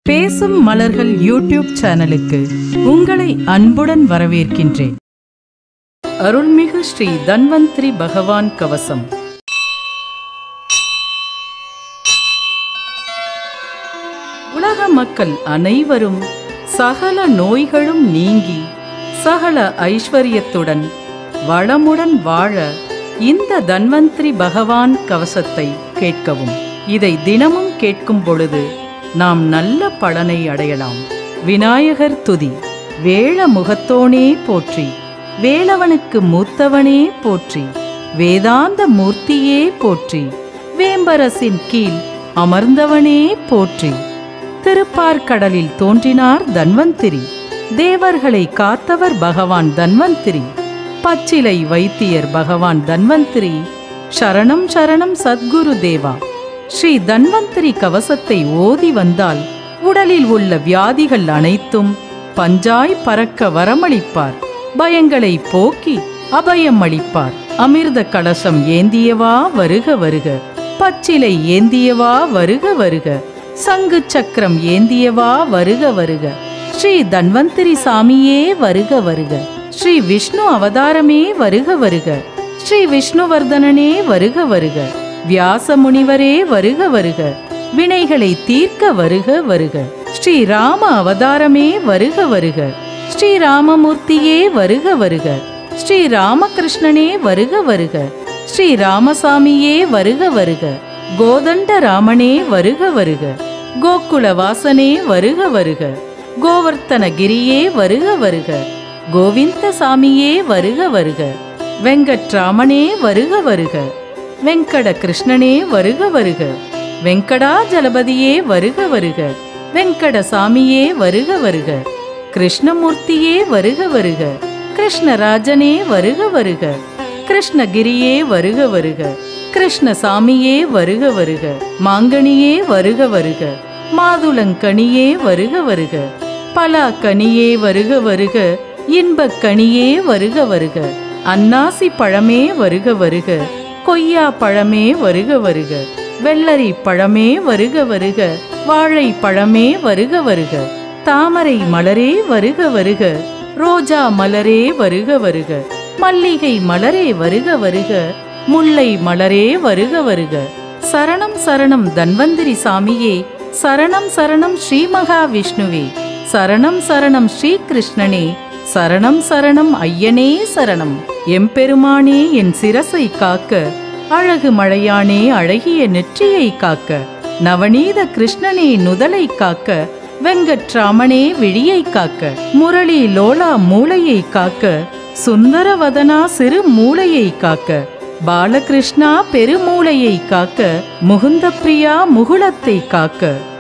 பேசும் மலர்கள் யூடியூப் சேனலுக்கு உங்களை அன்புடன் வரவேற்கின்றேன் அருள்மிகு ஸ்ரீ தன்வந்திரி பகவான் கவசம் உலக மக்கள் அனைவரும் சகல நோய்களும் நீங்கி சகல ஐஸ்வர்யத்துடன் வளமுடன் வாழ இந்த தன்வந்திரி பகவான் கவசத்தை கேட்கவும் இதை தினமும் கேட்கும் பொழுது நாம் நல்ல பலனை அடையலாம் விநாயகர் துதி வேள முகத்தோனே போற்றி வேலவனுக்கு மூத்தவனே போற்றி வேதாந்த மூர்த்தியே போற்றி வேம்பரசின் கீழ் அமர்ந்தவனே போற்றி திருப்பார்கடலில் தோன்றினார் தன்வந்திரி தேவர்களை காத்தவர் பகவான் தன்வந்திரி பச்சிலை வைத்தியர் பகவான் தன்வந்திரி சரணம் சரணம் சத்குரு தேவா ஸ்ரீ தன்வந்திரி கவசத்தை ஓதி வந்தால் உடலில் உள்ள வியாதிகள் அனைத்தும் பஞ்சாய் பறக்க வரமளிப்பார் பயங்களை போக்கி அபயம் அளிப்பார் அமிர்த கலசம் ஏந்தியவா வருக வருக பச்சிலை ஏந்தியவா வருக வருக சங்கு சக்கரம் ஏந்தியவா வருக வருக ஸ்ரீ தன்வந்திரி சாமியே வருக வருக ஸ்ரீ விஷ்ணு அவதாரமே வருக வருக ஸ்ரீ விஷ்ணுவர்தனனே வருக வருக வியாச முனிவரே வருக வருக வினைகளை தீர்க்க வருக வருக ஸ்ரீ ராம அவதாரமே வருக வருக ஸ்ரீ ராமமூர்த்தியே வருக வருக ஸ்ரீ ராமகிருஷ்ணனே வருக வருக ஸ்ரீ ராமசாமியே வருக வருக கோதண்ட ராமனே வருக வருக கோகுல வாசனே வருக வருக கோவர்த்தனகிரியே வருக வருக கோவிந்த சாமியே வருக வருக வெங்கட்ராமனே வருக வருக வெங்கட கிருஷ்ணனே வருக வருக வெங்கடாஜலபதியே வருக வருக வெங்கட சாமியே வருக வருக கிருஷ்ணமூர்த்தியே வருக வருக கிருஷ்ணராஜனே வருக வருக கிருஷ்ணகிரியே வருக வருக கிருஷ்ணசாமியே வருக வருக மாங்கனியே வருக வருக மாதுளங்கனியே வருக வருக பலாக்கனியே வருக வருக இன்பக் கனியே வருக வருக அன்னாசி பழமே வருக வருக கொய்யா பழமே வருக வருக வெள்ளரி பழமே வருக வருக வாழை பழமே வருக வருக தாமரை மலரே வருக வருக ரோஜா மலரே வருக வருக மல்லிகை மலரே வருக வருக முல்லை மலரே வருக வருக சரணம் சரணம் தன்வந்திரி சாமியே சரணம் சரணம் ஸ்ரீ மகாவிஷ்ணுவே சரணம் சரணம் ஸ்ரீ கிருஷ்ணனே சரணம் சரணம் ஐயனே சரணம் எம்பெருமானே என் சிரசை காக்க அழகு மழையானே அழகிய நெற்றியை காக்க நவநீத கிருஷ்ணனே நுதலை காக்க வெங்கட்ராமனே விழியை காக்க முரளி லோலா மூளையை காக்க சுந்தரவதனா சிறு மூளையை காக்க பாலகிருஷ்ணா பெருமூளையை காக்க முகுந்த பிரியா முகுளத்தை காக்க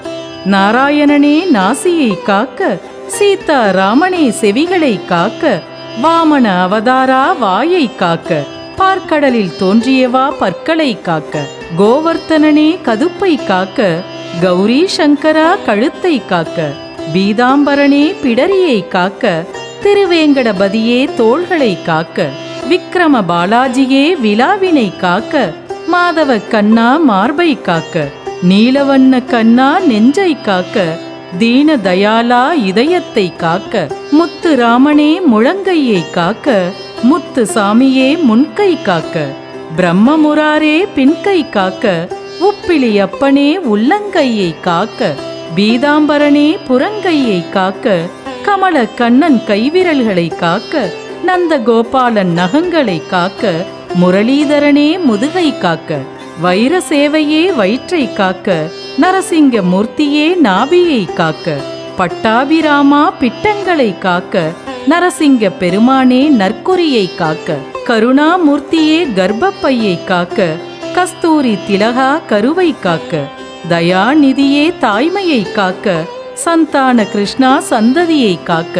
நாராயணனே நாசியை காக்க சீதா ராமனே செவிகளை காக்க வாமன அவதாரா வாயை காக்க பார்க்கடலில் தோன்றியவா பற்களை காக்க கோவர்த்தனனே கதுப்பை காக்க கௌரி சங்கரா கழுத்தை காக்க பீதாம்பரனே பிடரியை காக்க திருவேங்கடபதியே தோள்களை காக்க விக்ரம பாலாஜியே விழாவினை காக்க மாதவ கண்ணா மார்பை காக்க நீலவண்ண கண்ணா நெஞ்சை காக்க தீன தயாலா இதயத்தை காக்க முத்து ராமனே முழங்கையை காக்க முத்து சாமியே முன்கை காக்க பிரம்மமுராரே பின்கை காக்க உப்பிலி அப்பனே உள்ளங்கையை காக்க பீதாம்பரனே புறங்கையை காக்க கமல கண்ணன் கைவிரல்களை காக்க நந்த கோபாலன் நகங்களை காக்க முரளீதரனே முதுகை காக்க வைர சேவையே வயிற்றை காக்க நரசிங்க மூர்த்தியே நாபியை காக்க பட்டாபிராமா பிட்டங்களை காக்க நரசிங்க பெருமானே நற்குறியை காக்க கருணாமூர்த்தியே கர்ப்பப்பையை காக்க கஸ்தூரி திலகா கருவை காக்க தயாநிதியே தாய்மையை காக்க சந்தான கிருஷ்ணா சந்ததியை காக்க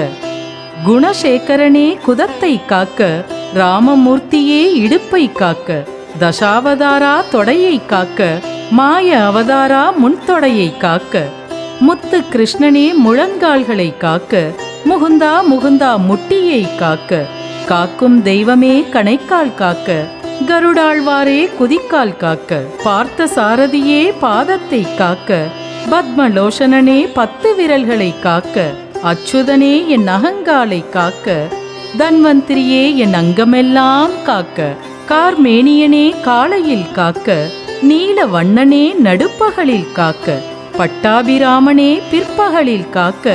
குணசேகரனே குதத்தை காக்க ராமமூர்த்தியே இடுப்பை காக்க தசாவதாரா தொடையை காக்க மாய அவதாரா முன்தொடையை காக்க முத்து கிருஷ்ணனே முழங்கால்களை காக்க முகுந்தா முகுந்தா முட்டியை காக்க காக்கும் தெய்வமே கணைக்கால் காக்க கருடாழ்வாரே குதிக்கால் காக்க பார்த்த சாரதியே பாதத்தை காக்க பத்மலோசனனே பத்து விரல்களை காக்க அச்சுதனே என் அகங்காலை காக்க தன்வந்திரியே என் அங்கமெல்லாம் காக்க கார்மேனியனே காலையில் காக்க நீல வண்ணனே நடுப்பகலில் காக்க பட்டாபிராமனே பிற்பகலில் காக்க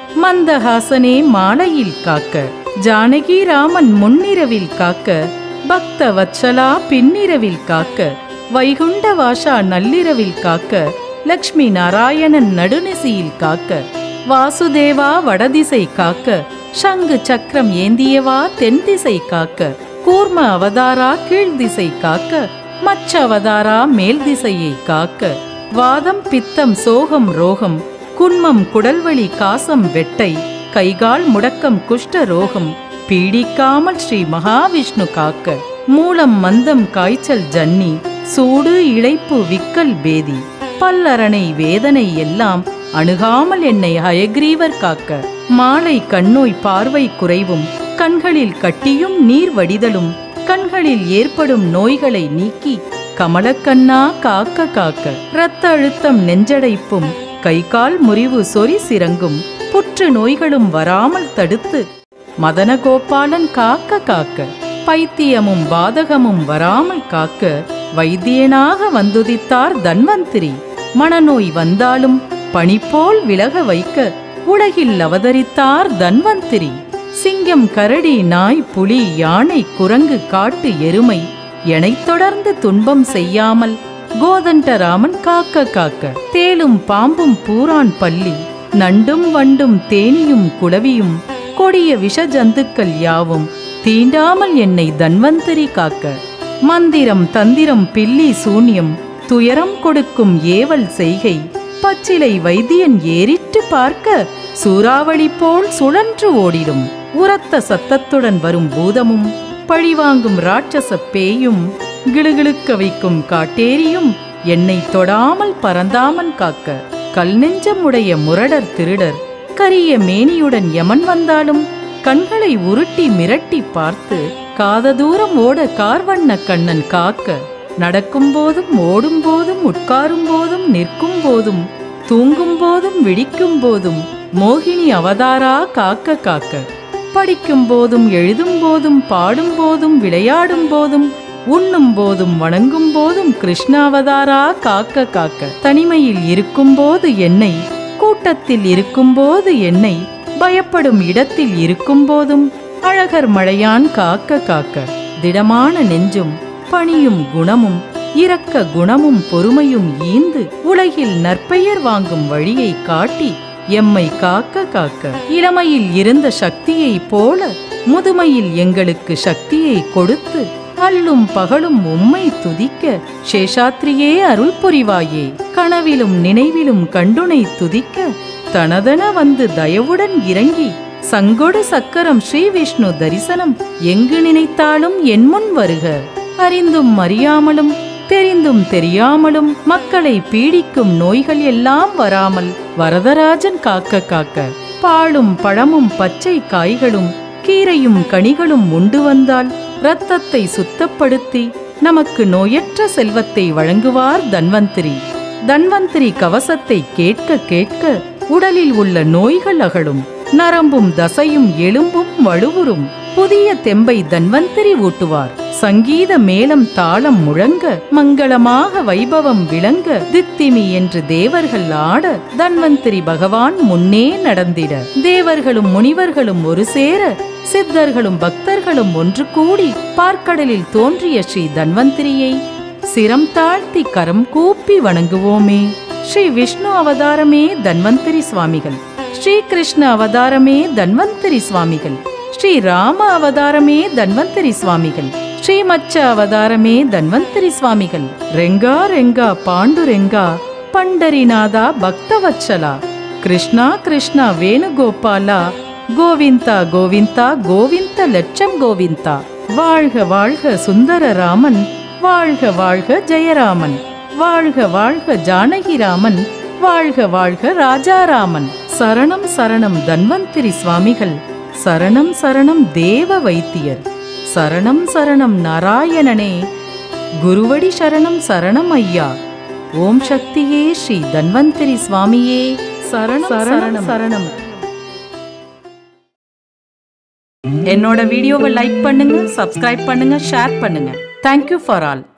மந்தஹாசனே மாலையில் காக்க ஜானகி ராமன் முன்னிரவில் காக்க பக்த வத்சலா பின்னிரவில் காக்க வைகுண்ட வாஷா நள்ளிரவில் காக்க லக்ஷ்மி நாராயணன் நடுநிசியில் காக்க வாசுதேவா வடதிசை காக்க சங்கு சக்கரம் ஏந்தியவா தென் திசை காக்க கூர்ம அவதாரா கீழ் திசை காக்க மச்ச அவதாரா மேல் திசையை காக்க வாதம் பித்தம் சோகம் ரோகம் குன்மம் குடல்வழி காசம் வெட்டை கைகால் முடக்கம் குஷ்ட ரோகம் பீடிக்காமல் ஸ்ரீ மகாவிஷ்ணு காக்க மூலம் மந்தம் காய்ச்சல் ஜன்னி சூடு இளைப்பு விக்கல் பேதி பல்லரணை வேதனை எல்லாம் அணுகாமல் என்னை ஹயக்ரீவர் காக்க மாலை கண்ணோய் பார்வை குறைவும் கண்களில் கட்டியும் நீர் வடிதலும் கண்களில் ஏற்படும் நோய்களை நீக்கி கமலக்கண்ணா காக்க காக்க இரத்த அழுத்தம் நெஞ்சடைப்பும் கை கால் முறிவு சொறி சிறங்கும் புற்று நோய்களும் வராமல் தடுத்து மதனகோபாலன் காக்க காக்க பைத்தியமும் பாதகமும் வராமல் காக்க வைத்தியனாக வந்துதித்தார் தன்வந்திரி மனநோய் வந்தாலும் பனிபோல் விலக வைக்க உலகில் அவதரித்தார் தன்வந்திரி சிங்கம் கரடி நாய் புலி யானை குரங்கு காட்டு எருமை எனைத் தொடர்ந்து துன்பம் செய்யாமல் கோதண்டராமன் காக்க காக்க தேலும் பாம்பும் பூரான் பள்ளி நண்டும் வண்டும் தேனியும் குளவியும் கொடிய விஷ ஜந்துக்கள் யாவும் தீண்டாமல் என்னை தன்வந்தரி காக்க மந்திரம் தந்திரம் பில்லி சூன்யம் துயரம் கொடுக்கும் ஏவல் செய்கை பச்சிலை வைத்தியன் ஏறிட்டு பார்க்க சூறாவளி போல் சுழன்று ஓடிடும் உரத்த சத்தத்துடன் வரும் பூதமும் பழிவாங்கும் ராட்சச பேயும் கிளுகிளுக்க வைக்கும் காட்டேரியும் என்னை தொடாமல் பறந்தாமன் காக்க கல் நெஞ்சமுடைய முரடர் திருடர் கரிய மேனியுடன் யமன் வந்தாலும் கண்களை உருட்டி மிரட்டி பார்த்து காத தூரம் ஓட கார்வண்ண கண்ணன் காக்க நடக்கும் போதும் ஓடும் போதும் உட்காரும் போதும் நிற்கும் போதும் தூங்கும் போதும் விழிக்கும் போதும் மோகினி அவதாரா காக்க காக்க படிக்கும் போதும் எழுதும் போதும் பாடும் போதும் விளையாடும் போதும் உண்ணும் போதும் வணங்கும் போதும் கிருஷ்ணாவதாரா காக்க காக்க தனிமையில் இருக்கும்போது என்னை கூட்டத்தில் இருக்கும்போது என்னை பயப்படும் இடத்தில் இருக்கும்போதும் அழகர் மழையான் காக்க காக்க திடமான நெஞ்சும் பணியும் குணமும் இரக்க குணமும் பொறுமையும் ஈந்து உலகில் நற்பெயர் வாங்கும் வழியை காட்டி எம்மை காக்க காக்க இளமையில் இருந்த சக்தியைப் போல முதுமையில் எங்களுக்கு சக்தியை கொடுத்து அல்லும் பகலும் உம்மை துதிக்க சேஷாத்ரியே அருள் புரிவாயே கனவிலும் நினைவிலும் கண்டுனை துதிக்க தனதன வந்து தயவுடன் இறங்கி சங்கொடு சக்கரம் ஸ்ரீ விஷ்ணு தரிசனம் எங்கு நினைத்தாலும் என் முன் வருக அறிந்தும் அறியாமலும் தெரிந்தும் தெரியாமலும் மக்களை பீடிக்கும் நோய்கள் எல்லாம் வராமல் வரதராஜன் காக்க காக்க பாலும் பழமும் பச்சை காய்களும் கீரையும் கனிகளும் உண்டு வந்தால் இரத்தத்தை சுத்தப்படுத்தி நமக்கு நோயற்ற செல்வத்தை வழங்குவார் தன்வந்திரி தன்வந்திரி கவசத்தை கேட்க கேட்க உடலில் உள்ள நோய்கள் அகலும் நரம்பும் தசையும் எலும்பும் வலுவுறும் புதிய தெம்பை தன்வந்திரி ஊட்டுவார் சங்கீத மேளம் தாளம் முழங்க மங்களமாக வைபவம் விளங்க தித்திமி என்று தேவர்கள் ஆட தன்வந்திரி பகவான் முன்னே நடந்திட தேவர்களும் முனிவர்களும் ஒரு சேர சித்தர்களும் பக்தர்களும் ஒன்று கூடி பார்க்கடலில் தோன்றிய ஸ்ரீ தன்வந்திரியை சிரம் தாழ்த்தி கரம் கூப்பி வணங்குவோமே ஸ்ரீ விஷ்ணு அவதாரமே தன்வந்திரி சுவாமிகள் ஸ்ரீ கிருஷ்ண அவதாரமே தன்வந்திரி சுவாமிகள் ஸ்ரீ ராம அவதாரமே தன்வந்திரி சுவாமிகள் ஸ்ரீ மச்ச அவதாரமே தன்வந்திரி சுவாமிகள் ரெங்கா ரெங்கா பாண்டுரெங்கா பண்டரிநாதா பக்தவத்சலா கிருஷ்ணா கிருஷ்ணா வேணுகோபாலா கோவிந்தா கோவிந்தா கோவிந்த லட்சம் கோவிந்தா வாழ்க வாழ்க சுந்தரராமன் வாழ்க வாழ்க ஜெயராமன் வாழ்க வாழ்க ஜானகிராமன் வாழ்க வாழ்க ராஜாராமன் சரணம் சரணம் தன்வந்திரி சுவாமிகள் சரணம் சரணம் தேவ வைத்தியர் சரணம் சரணம் நாராயணனே குருவடி சரணம் சரணம் ஐயா ஓம் சக்தியே ஸ்ரீ தன்வந்திரி சுவாமியே சரணம் சரணம் சரணம் என்னோட வீடியோவை லைக் பண்ணுங்க சப்ஸ்கிரைப் பண்ணுங்க ஷேர் பண்ணுங்க தேங்க்யூ ஃபார் ஆல்